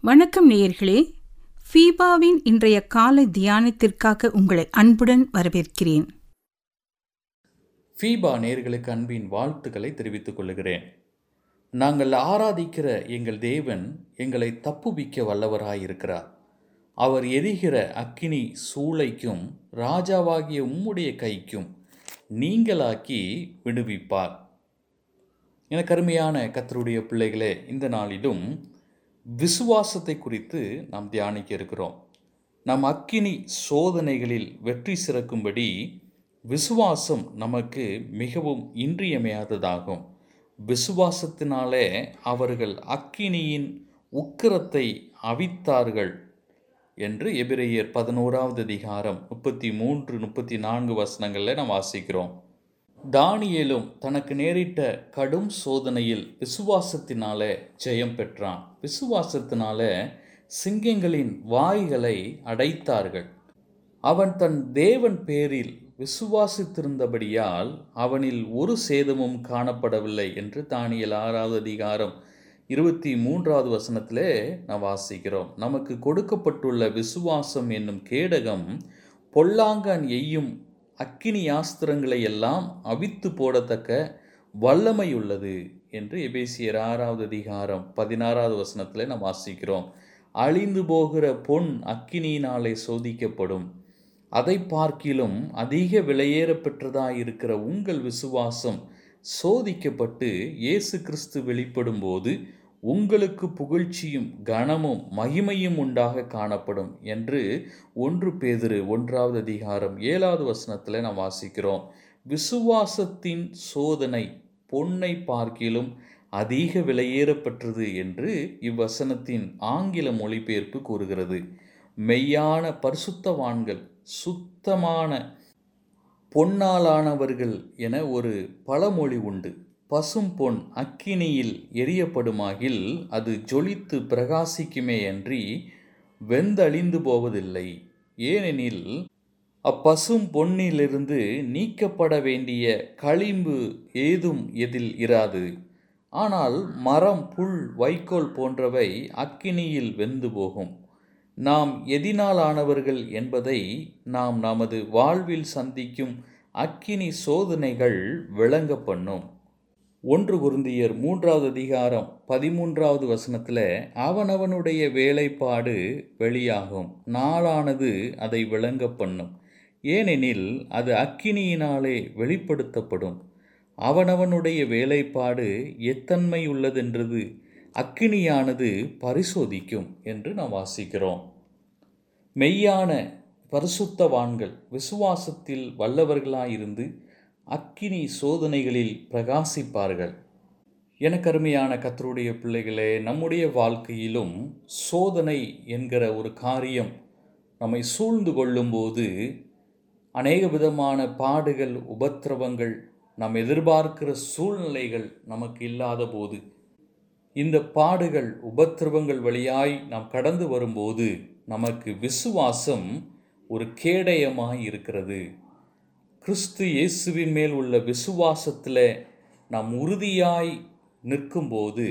வணக்கம் நேயர்களே ஃபீபாவின் இன்றைய காலை தியானத்திற்காக உங்களை அன்புடன் வரவேற்கிறேன் ஃபீபா நேர்களுக்கு அன்பின் வாழ்த்துக்களை தெரிவித்துக் கொள்கிறேன் நாங்கள் ஆராதிக்கிற எங்கள் தேவன் எங்களை தப்புவிக்க வல்லவராயிருக்கிறார் அவர் எரிகிற அக்கினி சூளைக்கும் ராஜாவாகிய உம்முடைய கைக்கும் நீங்களாக்கி விடுவிப்பார் எனக்கு அருமையான கத்தருடைய பிள்ளைகளே இந்த நாளிலும் விசுவாசத்தை குறித்து நாம் தியானிக்க இருக்கிறோம் நம் அக்கினி சோதனைகளில் வெற்றி சிறக்கும்படி விசுவாசம் நமக்கு மிகவும் இன்றியமையாததாகும் விசுவாசத்தினாலே அவர்கள் அக்கினியின் உக்கிரத்தை அவித்தார்கள் என்று எபிரேயர் பதினோராவது அதிகாரம் முப்பத்தி மூன்று முப்பத்தி நான்கு வசனங்களில் நாம் வாசிக்கிறோம் தானியேலும் தனக்கு நேரிட்ட கடும் சோதனையில் விசுவாசத்தினால ஜெயம் பெற்றான் விசுவாசத்தினால சிங்கங்களின் வாய்களை அடைத்தார்கள் அவன் தன் தேவன் பேரில் விசுவாசித்திருந்தபடியால் அவனில் ஒரு சேதமும் காணப்படவில்லை என்று தானியல் ஆறாவது அதிகாரம் இருபத்தி மூன்றாவது வசனத்திலே நாம் வாசிக்கிறோம் நமக்கு கொடுக்கப்பட்டுள்ள விசுவாசம் என்னும் கேடகம் பொல்லாங்கான் எய்யும் அக்கினி யாஸ்திரங்களை எல்லாம் அவித்து போடத்தக்க வல்லமை உள்ளது என்று எபேசியர் ஆறாவது அதிகாரம் பதினாறாவது வசனத்தில் நாம் வாசிக்கிறோம் அழிந்து போகிற பொன் அக்கினியினாலே சோதிக்கப்படும் அதை பார்க்கிலும் அதிக விலையேற பெற்றதாயிருக்கிற உங்கள் விசுவாசம் சோதிக்கப்பட்டு இயேசு கிறிஸ்து வெளிப்படும் போது உங்களுக்கு புகழ்ச்சியும் கனமும் மகிமையும் உண்டாக காணப்படும் என்று ஒன்று பேதிரு ஒன்றாவது அதிகாரம் ஏழாவது வசனத்தில் நாம் வாசிக்கிறோம் விசுவாசத்தின் சோதனை பொன்னை பார்க்கிலும் அதிக விலையேறப்பெற்றது என்று இவ்வசனத்தின் ஆங்கில மொழிபெயர்ப்பு கூறுகிறது மெய்யான பரிசுத்தவான்கள் சுத்தமான பொன்னாலானவர்கள் என ஒரு பழமொழி உண்டு பசும் பொன் அக்கினியில் எரியப்படுமாகில் அது ஜொலித்து பிரகாசிக்குமே அன்றி வெந்தழிந்து போவதில்லை ஏனெனில் அப்பசும் பொன்னிலிருந்து நீக்கப்பட வேண்டிய களிம்பு ஏதும் எதில் இராது ஆனால் மரம் புல் வைக்கோல் போன்றவை அக்கினியில் வெந்து போகும் நாம் எதினாலானவர்கள் என்பதை நாம் நமது வாழ்வில் சந்திக்கும் அக்கினி சோதனைகள் விளங்க பண்ணும் ஒன்று குருந்தியர் மூன்றாவது அதிகாரம் பதிமூன்றாவது வசனத்தில் அவனவனுடைய வேலைப்பாடு வெளியாகும் நாளானது அதை விளங்க பண்ணும் ஏனெனில் அது அக்கினியினாலே வெளிப்படுத்தப்படும் அவனவனுடைய வேலைப்பாடு எத்தன்மை உள்ளதென்றது அக்கினியானது பரிசோதிக்கும் என்று நாம் வாசிக்கிறோம் மெய்யான பரிசுத்தவான்கள் விசுவாசத்தில் வல்லவர்களாயிருந்து அக்கினி சோதனைகளில் பிரகாசிப்பார்கள் எனக்கு அருமையான கத்தருடைய பிள்ளைகளே நம்முடைய வாழ்க்கையிலும் சோதனை என்கிற ஒரு காரியம் நம்மை சூழ்ந்து கொள்ளும்போது அநேக விதமான பாடுகள் உபத்திரவங்கள் நாம் எதிர்பார்க்கிற சூழ்நிலைகள் நமக்கு இல்லாத போது இந்த பாடுகள் உபத்திரவங்கள் வழியாய் நாம் கடந்து வரும்போது நமக்கு விசுவாசம் ஒரு கேடயமாய் இருக்கிறது கிறிஸ்து இயேசுவின் மேல் உள்ள விசுவாசத்தில் நாம் உறுதியாய் நிற்கும்போது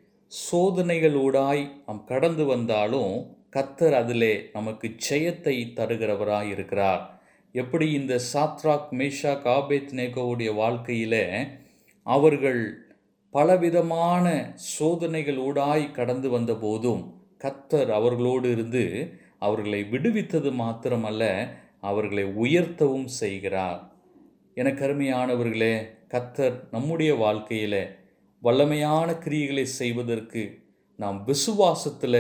சோதனைகளூடாய் நாம் கடந்து வந்தாலும் கத்தர் அதிலே நமக்கு ஜெயத்தை தருகிறவராய் இருக்கிறார் எப்படி இந்த சாத்ராக் மேஷா காபேத் நேகோவுடைய வாழ்க்கையில் அவர்கள் பலவிதமான சோதனைகள் ஊடாய் கடந்து வந்த போதும் கத்தர் அவர்களோடு இருந்து அவர்களை விடுவித்தது மாத்திரமல்ல அவர்களை உயர்த்தவும் செய்கிறார் எனக்கு அருமையானவர்களே கத்தர் நம்முடைய வாழ்க்கையில் வல்லமையான கிரியைகளை செய்வதற்கு நாம் விசுவாசத்தில்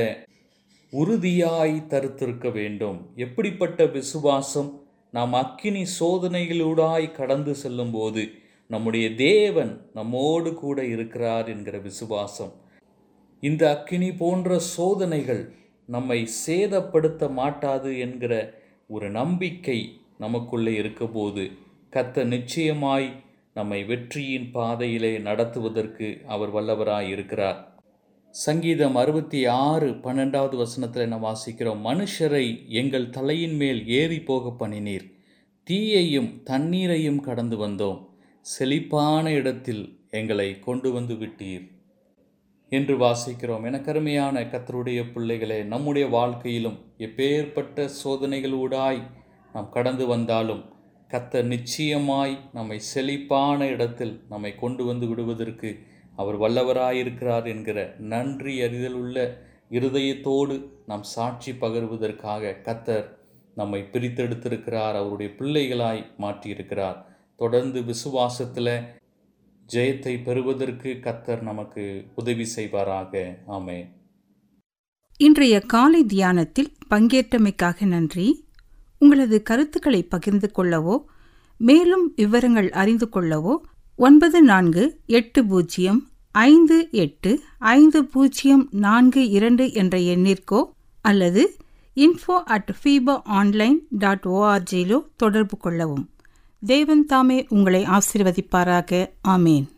உறுதியாய் தருத்திருக்க வேண்டும் எப்படிப்பட்ட விசுவாசம் நாம் அக்கினி சோதனைகளூடாய் கடந்து செல்லும்போது நம்முடைய தேவன் நம்மோடு கூட இருக்கிறார் என்கிற விசுவாசம் இந்த அக்கினி போன்ற சோதனைகள் நம்மை சேதப்படுத்த மாட்டாது என்கிற ஒரு நம்பிக்கை நமக்குள்ளே இருக்கபோது கத்த நிச்சயமாய் நம்மை வெற்றியின் பாதையிலே நடத்துவதற்கு அவர் வல்லவராய் இருக்கிறார் சங்கீதம் அறுபத்தி ஆறு பன்னெண்டாவது வசனத்தில் நாம் வாசிக்கிறோம் மனுஷரை எங்கள் தலையின் மேல் ஏறி போக பண்ணினீர் தீயையும் தண்ணீரையும் கடந்து வந்தோம் செழிப்பான இடத்தில் எங்களை கொண்டு வந்து விட்டீர் என்று வாசிக்கிறோம் என கருமையான கத்தருடைய பிள்ளைகளே நம்முடைய வாழ்க்கையிலும் எப்பேற்பட்ட சோதனைகளூடாய் நாம் கடந்து வந்தாலும் கத்தர் நிச்சயமாய் நம்மை செழிப்பான இடத்தில் நம்மை கொண்டு வந்து விடுவதற்கு அவர் வல்லவராயிருக்கிறார் என்கிற நன்றி அறிதல் உள்ள இருதயத்தோடு நாம் சாட்சி பகர்வதற்காக கத்தர் நம்மை பிரித்தெடுத்திருக்கிறார் அவருடைய பிள்ளைகளாய் மாற்றியிருக்கிறார் தொடர்ந்து விசுவாசத்தில் ஜெயத்தை பெறுவதற்கு கத்தர் நமக்கு உதவி செய்வாராக ஆமே இன்றைய காலை தியானத்தில் பங்கேற்றமைக்காக நன்றி உங்களது கருத்துக்களை பகிர்ந்து கொள்ளவோ மேலும் விவரங்கள் அறிந்து கொள்ளவோ ஒன்பது நான்கு எட்டு பூஜ்ஜியம் ஐந்து எட்டு ஐந்து பூஜ்ஜியம் நான்கு இரண்டு என்ற எண்ணிற்கோ அல்லது info at FIBA online dot ஓஆர்ஜியிலோ தொடர்பு கொள்ளவும் தேவன் தாமே உங்களை ஆசீர்வதிப்பாராக ஆமேன்